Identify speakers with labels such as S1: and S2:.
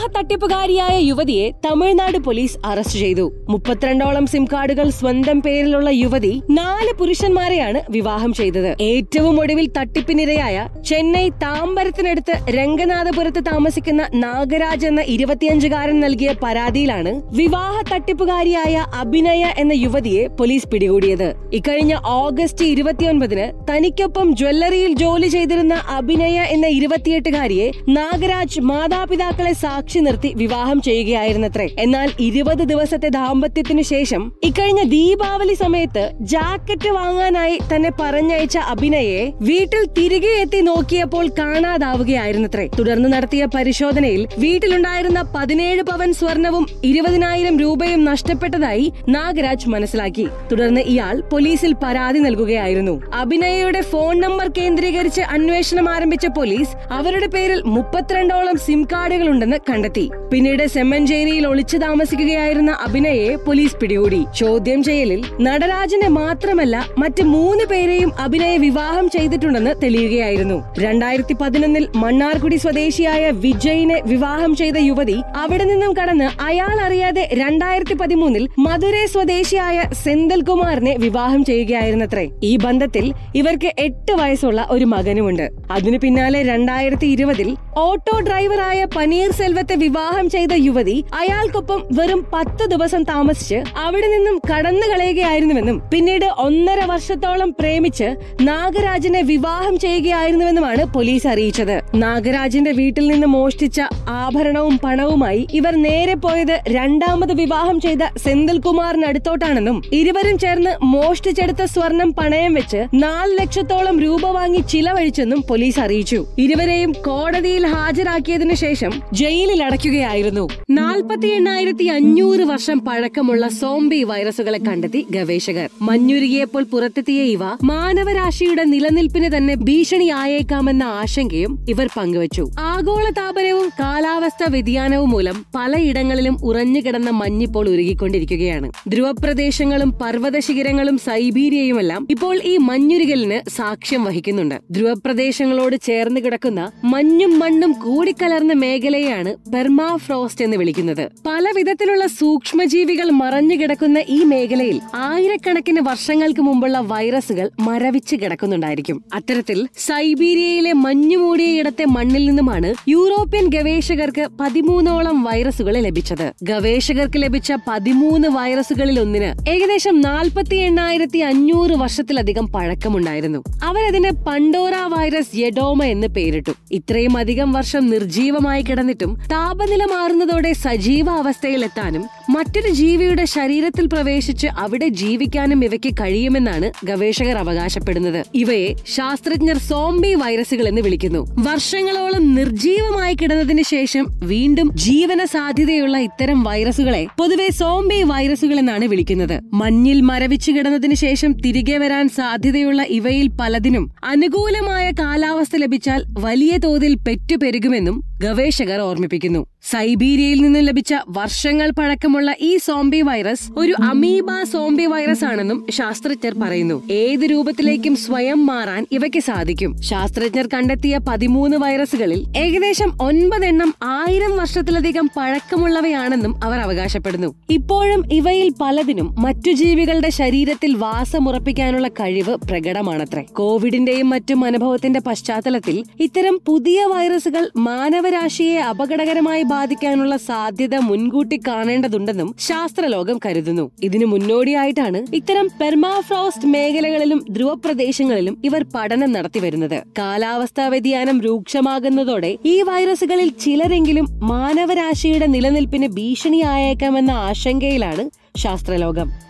S1: തട്ടിപ്പുകാരിയായ യുവതിയെ Tamil Nadu police arrest ചെയ്തു മുപ്പത്തിരണ്ടോളം SIM കാർഡുകൾ സ്വന്തം പേരിലുള്ള യുവതി നാല് പുരുഷന്മാരെയാണ് വിവാഹം ചെയ്തത് ഏറ്റവും ഒടുവിൽ തട്ടിപ്പിനിരയായ ചെന്നൈ താമ്പരത്തിനടുത്ത് രംഗനാഥപുരത്ത് താമസിക്കുന്ന നാഗരാജ് എന്ന ഇരുപത്തിയഞ്ചുകാരൻ നൽകിയ പരാതിയിലാണ് വിവാഹ തട്ടിപ്പുകാരിയായ അഭിനയ എന്ന യുവതിയെ പോലീസ് പിടികൂടിയത് ഇക്കഴിഞ്ഞ ഓഗസ്റ്റ് ഇരുപത്തിയൊൻപതിന് തനിക്കൊപ്പം ജ്വല്ലറിയിൽ ജോലി ചെയ്തിരുന്ന അഭിനയ എന്ന ഇരുപത്തിയെട്ടുകാരിയെ നാഗരാജ് മാതാപിതാക്കളെ സാക്ഷി നിർത്തി വിവാഹം ചെയ്യുകയായിരുന്നത്രേ എന്നാൽ ഇരുപത് ദിവസത്തെ ദാമ്പത്യത്തിനു ശേഷം ഇക്കഴിഞ്ഞ ദീപാവലി സമയത്ത് ജാക്കറ്റ് വാങ്ങാനായി തന്നെ പറഞ്ഞയച്ച അഭിനയെ വീട്ടിൽ തിരികെ എത്തി നോക്കിയപ്പോൾ കാണാതാവുകയായിരുന്നത്രേ തുടർന്ന് നടത്തിയ പരിശോധനയിൽ വീട്ടിലുണ്ടായിരുന്ന പതിനേഴ് പവൻ സ്വർണവും ഇരുപതിനായിരം രൂപയും നഷ്ടപ്പെട്ടതായി നാഗരാജ് മനസ്സിലാക്കി തുടർന്ന് ഇയാൾ പോലീസിൽ പരാതി നൽകുകയായിരുന്നു അഭിനയയുടെ ഫോൺ നമ്പർ കേന്ദ്രീകരിച്ച് അന്വേഷണം ആരംഭിച്ച പോലീസ് അവരുടെ പേരിൽ മുപ്പത്തിരണ്ടോളം സിം കാർഡുകൾ ഉണ്ടെന്ന് കണ്ടെത്തി പിന്നീട് സെമ്മഞ്ചേരിയിൽ ഒളിച്ചു താമസിക്കുകയായിരുന്ന അഭിനയെ പോലീസ് പിടികൂടി ചോദ്യം ചെയ്യലിൽ നടരാജനെ മാത്രമല്ല മറ്റ് മൂന്ന് പേരെയും അഭിനയ വിവാഹം ചെയ്തിട്ടുണ്ടെന്ന് തെളിയുകയായിരുന്നു രണ്ടായിരത്തി പതിനൊന്നിൽ മണ്ണാർക്കുടി സ്വദേശിയായ വിജയിനെ വിവാഹം ചെയ്ത യുവതി അവിടെ നിന്നും കടന്ന് അയാൾ അറിയാതെ രണ്ടായിരത്തി പതിമൂന്നിൽ മധുരൈ സ്വദേശിയായ സെന്തിൽ കുമാറിനെ വിവാഹം ചെയ്യുകയായിരുന്നത്രേ ഈ ബന്ധത്തിൽ ഇവർക്ക് എട്ട് വയസ്സുള്ള ഒരു മകനുമുണ്ട് അതിനു പിന്നാലെ രണ്ടായിരത്തി ഇരുപതിൽ ഓട്ടോ ഡ്രൈവറായ പനീർ സെൽവത്തെ വിവാഹം ചെയ്ത യുവതി അയാൾക്കൊപ്പം വെറും പത്ത് ദിവസം താമസിച്ച് അവിടെ നിന്നും കടന്നു കളയുകയായിരുന്നുവെന്നും പിന്നീട് ഒന്നര വർഷത്തോളം പ്രേമിച്ച് നാഗരാജനെ വിവാഹം ചെയ്യുകയായിരുന്നുവെന്നുമാണ് പോലീസ് അറിയിച്ചത് നാഗരാജിന്റെ വീട്ടിൽ നിന്ന് മോഷ്ടിച്ച ആഭരണവും പണവുമായി ഇവർ നേരെ പോയത് രണ്ടാമത് വിവാഹം ചെയ്ത സെന്തിൽ കുമാറിനടുത്തോട്ടാണെന്നും ഇരുവരും ചേർന്ന് മോഷ്ടിച്ചെടുത്ത സ്വർണം പണയം വെച്ച് നാല് ലക്ഷത്തോളം രൂപ വാങ്ങി ചിലവഴിച്ചെന്നും പോലീസ് അറിയിച്ചു ഇരുവരെയും കോടതിയിൽ ഹാജരാക്കിയതിനു ശേഷം ജയിലിൽ അടയ്ക്കുകയായിരുന്നു നാൽപ്പത്തി എണ്ണായിരത്തി അഞ്ഞൂറ് വർഷം പഴക്കമുള്ള സോംബി വൈറസുകളെ കണ്ടെത്തി ഗവേഷകർ മഞ്ഞുരുകിയപ്പോൾ പുറത്തെത്തിയ ഇവ മാനവരാശിയുടെ നിലനിൽപ്പിന് തന്നെ ഭീഷണിയായേക്കാമെന്ന ആശങ്കയും ഇവർ പങ്കുവച്ചു ആഗോളതാപനവും കാലാവസ്ഥ വ്യതിയാനവും മൂലം പലയിടങ്ങളിലും ഉറഞ്ഞുകിടന്ന മഞ്ഞിപ്പോൾ ഉരുകിക്കൊണ്ടിരിക്കുകയാണ് ധ്രുവപ്രദേശങ്ങളും പർവ്വത ശിഖരങ്ങളും സൈബീരിയയുമെല്ലാം ഇപ്പോൾ ഈ മഞ്ഞുരുകലിന് സാക്ഷ്യം വഹിക്കുന്നുണ്ട് ധ്രുവപ്രദേശങ്ങളോട് ചേർന്ന് കിടക്കുന്ന മഞ്ഞും മണ്ണും കൂടിക്കലർന്ന മേഖലയെയാണ് പെർമാഫ്രോസ്റ്റ് എന്ന് വിളിക്കുന്നത് പല വിധത്തിലുള്ള സൂക്ഷ്മജീവികൾ മറഞ്ഞു കിടക്കുന്ന ഈ മേഖലയിൽ ആയിരക്കണക്കിന് വർഷങ്ങൾക്ക് മുമ്പുള്ള വൈറസുകൾ മരവിച്ച് കിടക്കുന്നുണ്ടായിരിക്കും അത്തരത്തിൽ സൈബീരിയയിലെ മഞ്ഞുമൂടിയ ഇടത്തെ മണ്ണിൽ നിന്നുമാണ് യൂറോപ്യൻ ഗവേഷകർക്ക് പതിമൂന്നോളം വൈറസുകൾ ലഭിച്ചത് ഗവേഷകർക്ക് ലഭിച്ച പതിമൂന്ന് വൈറസുകളിൽ ഒന്നിന് ഏകദേശം നാൽപ്പത്തി എണ്ണായിരത്തി അഞ്ഞൂറ് വർഷത്തിലധികം പഴക്കമുണ്ടായിരുന്നു അവരതിന് പണ്ടോറ വൈറസ് യെഡോമ എന്ന് പേരിട്ടു ഇത്രയും അധികം വർഷം നിർജീവമായി കിടന്നിട്ടും താപനില മാറുന്നതോടെ സജീവ അവസ്ഥയിലെത്താനും മറ്റൊരു ജീവിയുടെ ശരീരത്തിൽ പ്രവേശിച്ച് അവിടെ ജീവിക്കാനും ഇവയ്ക്ക് കഴിയുമെന്നാണ് ഗവേഷകർ അവകാശപ്പെടുന്നത് ഇവയെ ശാസ്ത്രജ്ഞർ സോംബി വൈറസുകൾ എന്ന് വിളിക്കുന്നു വർഷങ്ങളോളം നിർജീവമായി കിടന്നതിന് ശേഷം വീണ്ടും ജീവന സാധ്യതയുള്ള ഇത്തരം വൈറസുകളെ പൊതുവെ സോംബി വൈറസുകൾ എന്നാണ് വിളിക്കുന്നത് മഞ്ഞിൽ മരവിച്ചു കിടന്നതിന് ശേഷം തിരികെ വരാൻ സാധ്യതയുള്ള ഇവയിൽ പലതിനും അനുകൂലമായ കാലാവസ്ഥ ലഭിച്ചാൽ വലിയ തോതിൽ പെറ്റുപെരുകുമെന്നും ഗവേഷകർ ഓർമ്മിപ്പിക്കുന്നു സൈബീരിയയിൽ നിന്നും ലഭിച്ച വർഷങ്ങൾ പഴക്കമുള്ള ഈ സോംബി വൈറസ് ഒരു അമീബ സോംബി വൈറസ് ആണെന്നും ശാസ്ത്രജ്ഞർ പറയുന്നു ഏത് രൂപത്തിലേക്കും സ്വയം മാറാൻ ഇവയ്ക്ക് സാധിക്കും ശാസ്ത്രജ്ഞർ കണ്ടെത്തിയ പതിമൂന്ന് വൈറസുകളിൽ ഏകദേശം ഒൻപതെണ്ണം ആയിരം വർഷത്തിലധികം പഴക്കമുള്ളവയാണെന്നും അവർ അവകാശപ്പെടുന്നു ഇപ്പോഴും ഇവയിൽ പലതിനും മറ്റു ജീവികളുടെ ശരീരത്തിൽ വാസമുറപ്പിക്കാനുള്ള കഴിവ് പ്രകടമാണത്രേ കോവിഡിന്റെയും മറ്റും അനുഭവത്തിന്റെ പശ്ചാത്തലത്തിൽ ഇത്തരം പുതിയ വൈറസുകൾ മാനവരാശിയെ അപകടകരമായി ബാധിക്കാനുള്ള സാധ്യത മുൻകൂട്ടി കാണേണ്ടതുണ്ടെന്നും ശാസ്ത്രലോകം കരുതുന്നു ഇതിനു മുന്നോടിയായിട്ടാണ് ഇത്തരം പെർമാഫ്രോസ്റ്റ് മേഖലകളിലും ധ്രുവപ്രദേശങ്ങളിലും ഇവർ പഠനം നടത്തിവരുന്നത് കാലാവസ്ഥാ വ്യതിയാനം രൂക്ഷമാകുന്നതോടെ ഈ വൈറസുകളിൽ ചിലരെങ്കിലും മാനവരാശിയുടെ നിലനിൽപ്പിന് ഭീഷണിയായേക്കാമെന്ന ആശങ്കയിലാണ് ശാസ്ത്രലോകം